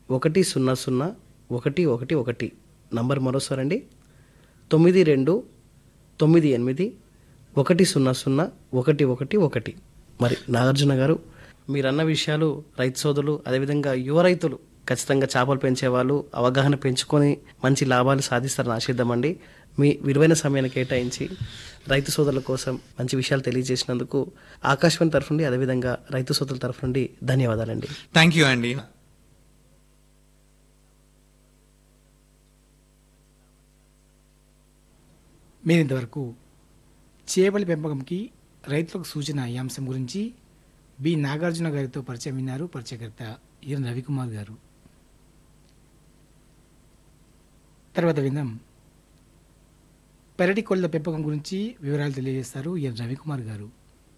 ఒకటి సున్నా సున్నా ఒకటి ఒకటి ఒకటి నంబర్ మరోసారండి తొమ్మిది రెండు తొమ్మిది ఎనిమిది ఒకటి సున్నా సున్నా ఒకటి ఒకటి ఒకటి మరి నాగార్జున గారు మీరన్న విషయాలు రైతు సోదరులు అదేవిధంగా యువ రైతులు ఖచ్చితంగా చేపలు పెంచేవాళ్ళు అవగాహన పెంచుకొని మంచి లాభాలు సాధిస్తారని ఆశిద్దామండి మీ విలువైన సమయాన్ని కేటాయించి రైతు సోదరుల కోసం మంచి విషయాలు తెలియజేసినందుకు ఆకాశవాణి తరఫు నుండి అదేవిధంగా రైతు సోదరుల తరఫు నుండి ధన్యవాదాలండి థ్యాంక్ యూ అండి మీరు ఇంతవరకు చేపల పెంపకంకి రైతులకు సూచన ఈ అంశం గురించి బి నాగార్జున గారితో పరిచయం విన్నారు పరిచయకర్త ఈఎన్ రవికుమార్ గారు తర్వాత విందాం పెరటి కోళ్ళ పెంపకం గురించి వివరాలు తెలియజేస్తారు ఈఎన్ రవికుమార్ గారు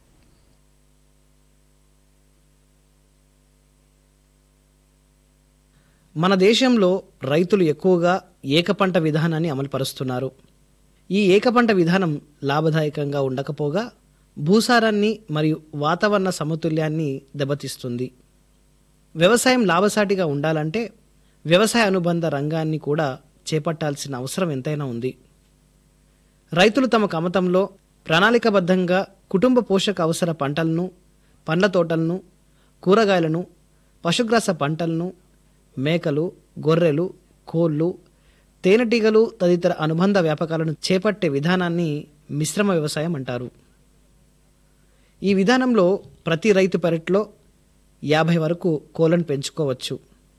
మన దేశంలో రైతులు ఎక్కువగా ఏకపంట విధానాన్ని అమలుపరుస్తున్నారు ఈ ఏకపంట విధానం లాభదాయకంగా ఉండకపోగా భూసారాన్ని మరియు వాతావరణ సమతుల్యాన్ని దెబ్బతీస్తుంది వ్యవసాయం లాభసాటిగా ఉండాలంటే వ్యవసాయ అనుబంధ రంగాన్ని కూడా చేపట్టాల్సిన అవసరం ఎంతైనా ఉంది రైతులు తమ కమతంలో ప్రణాళికబద్ధంగా కుటుంబ పోషక అవసర పంటలను పండ్ల తోటలను కూరగాయలను పశుగ్రాస పంటలను మేకలు గొర్రెలు కోళ్ళు తేనెటీగలు తదితర అనుబంధ వ్యాపకాలను చేపట్టే విధానాన్ని మిశ్రమ వ్యవసాయం అంటారు ఈ విధానంలో ప్రతి రైతు పెరట్లో యాభై వరకు కోళ్ళను పెంచుకోవచ్చు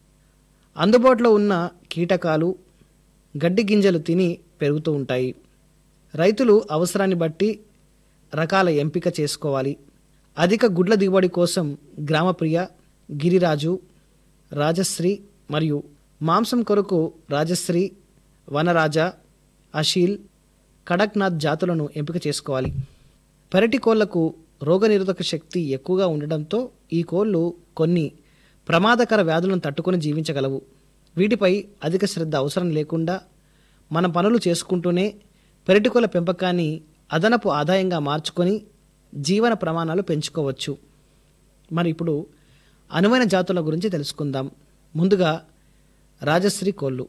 అందుబాటులో ఉన్న కీటకాలు గడ్డి గింజలు తిని పెరుగుతూ ఉంటాయి రైతులు అవసరాన్ని బట్టి రకాల ఎంపిక చేసుకోవాలి అధిక గుడ్ల దిగుబడి కోసం గ్రామప్రియ గిరిరాజు రాజశ్రీ మరియు మాంసం కొరకు రాజశ్రీ వనరాజ అషీల్ కడక్నాథ్ జాతులను ఎంపిక చేసుకోవాలి పెరటి కోళ్లకు రోగనిరోధక శక్తి ఎక్కువగా ఉండడంతో ఈ కోళ్ళు కొన్ని ప్రమాదకర వ్యాధులను తట్టుకొని జీవించగలవు వీటిపై అధిక శ్రద్ధ అవసరం లేకుండా మన పనులు చేసుకుంటూనే పెరటికోళ్ళ పెంపకాన్ని అదనపు ఆదాయంగా మార్చుకొని జీవన ప్రమాణాలు పెంచుకోవచ్చు మరి ఇప్పుడు అనువైన జాతుల గురించి తెలుసుకుందాం ముందుగా రాజశ్రీ కోళ్ళు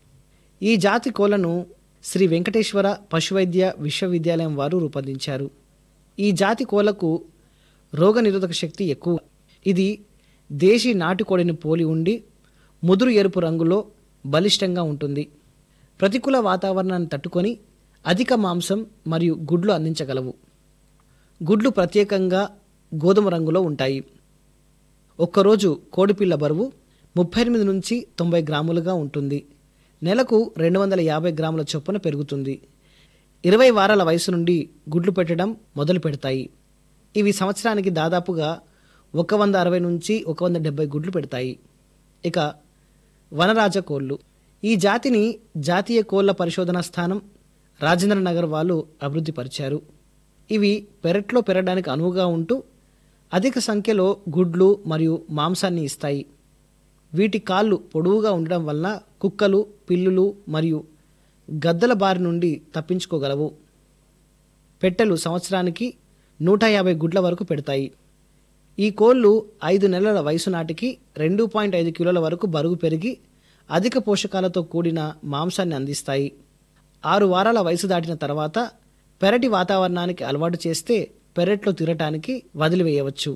ఈ జాతి కోళ్లను శ్రీ వెంకటేశ్వర పశువైద్య విశ్వవిద్యాలయం వారు రూపొందించారు ఈ జాతి కోళ్లకు రోగనిరోధక శక్తి ఎక్కువ ఇది దేశీ నాటుకోడిని పోలి ఉండి ముదురు ఎరుపు రంగులో బలిష్టంగా ఉంటుంది ప్రతికూల వాతావరణాన్ని తట్టుకొని అధిక మాంసం మరియు గుడ్లు అందించగలవు గుడ్లు ప్రత్యేకంగా గోధుమ రంగులో ఉంటాయి ఒక్కరోజు కోడిపిల్ల బరువు ముప్పై ఎనిమిది నుంచి తొంభై గ్రాములుగా ఉంటుంది నెలకు రెండు వందల యాభై గ్రాముల చొప్పున పెరుగుతుంది ఇరవై వారాల వయసు నుండి గుడ్లు పెట్టడం మొదలు పెడతాయి ఇవి సంవత్సరానికి దాదాపుగా ఒక వంద అరవై నుంచి ఒక వంద డెబ్బై గుడ్లు పెడతాయి ఇక వనరాజ కోళ్ళు ఈ జాతిని జాతీయ కోళ్ల పరిశోధనా స్థానం రాజేంద్ర నగర్ వాళ్ళు అభివృద్ధి పరిచారు ఇవి పెరట్లో పెరగడానికి అనువుగా ఉంటూ అధిక సంఖ్యలో గుడ్లు మరియు మాంసాన్ని ఇస్తాయి వీటి కాళ్ళు పొడవుగా ఉండడం వలన కుక్కలు పిల్లులు మరియు గద్దల బారి నుండి తప్పించుకోగలవు పెట్టెలు సంవత్సరానికి నూట యాభై గుడ్ల వరకు పెడతాయి ఈ కోళ్ళు ఐదు నెలల వయసు నాటికి రెండు పాయింట్ ఐదు కిలోల వరకు బరువు పెరిగి అధిక పోషకాలతో కూడిన మాంసాన్ని అందిస్తాయి ఆరు వారాల వయసు దాటిన తర్వాత పెరటి వాతావరణానికి అలవాటు చేస్తే పెరట్లో తిరగటానికి వదిలివేయవచ్చు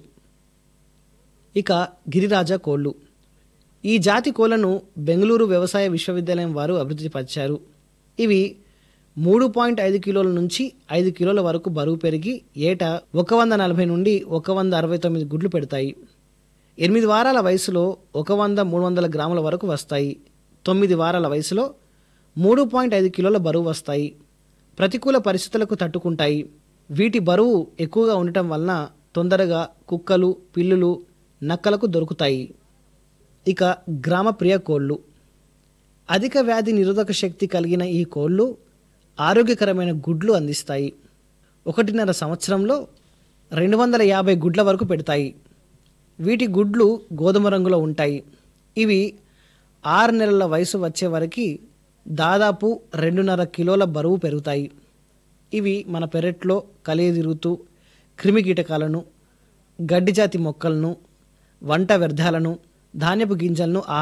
ఇక గిరిరాజ కోళ్ళు ఈ జాతి కోళ్లను బెంగళూరు వ్యవసాయ విశ్వవిద్యాలయం వారు అభివృద్ధి పరిచారు ఇవి మూడు పాయింట్ ఐదు కిలోల నుంచి ఐదు కిలోల వరకు బరువు పెరిగి ఏటా ఒక వంద నలభై నుండి ఒక వంద అరవై తొమ్మిది గుడ్లు పెడతాయి ఎనిమిది వారాల వయసులో ఒక వంద మూడు వందల గ్రాముల వరకు వస్తాయి తొమ్మిది వారాల వయసులో మూడు పాయింట్ ఐదు కిలోల బరువు వస్తాయి ప్రతికూల పరిస్థితులకు తట్టుకుంటాయి వీటి బరువు ఎక్కువగా ఉండటం వలన తొందరగా కుక్కలు పిల్లులు నక్కలకు దొరుకుతాయి ఇక గ్రామ ప్రియ కోళ్ళు అధిక వ్యాధి నిరోధక శక్తి కలిగిన ఈ కోళ్ళు ఆరోగ్యకరమైన గుడ్లు అందిస్తాయి ఒకటిన్నర సంవత్సరంలో రెండు వందల యాభై గుడ్ల వరకు పెడతాయి వీటి గుడ్లు గోధుమ రంగులో ఉంటాయి ఇవి ఆరు నెలల వయసు వచ్చే వరకు దాదాపు రెండున్నర కిలోల బరువు పెరుగుతాయి ఇవి మన పెరట్లో కలియదిరుగుతూ క్రిమికీటకాలను గడ్డి జాతి మొక్కలను వంట వ్యర్థాలను ధాన్యపు గింజలను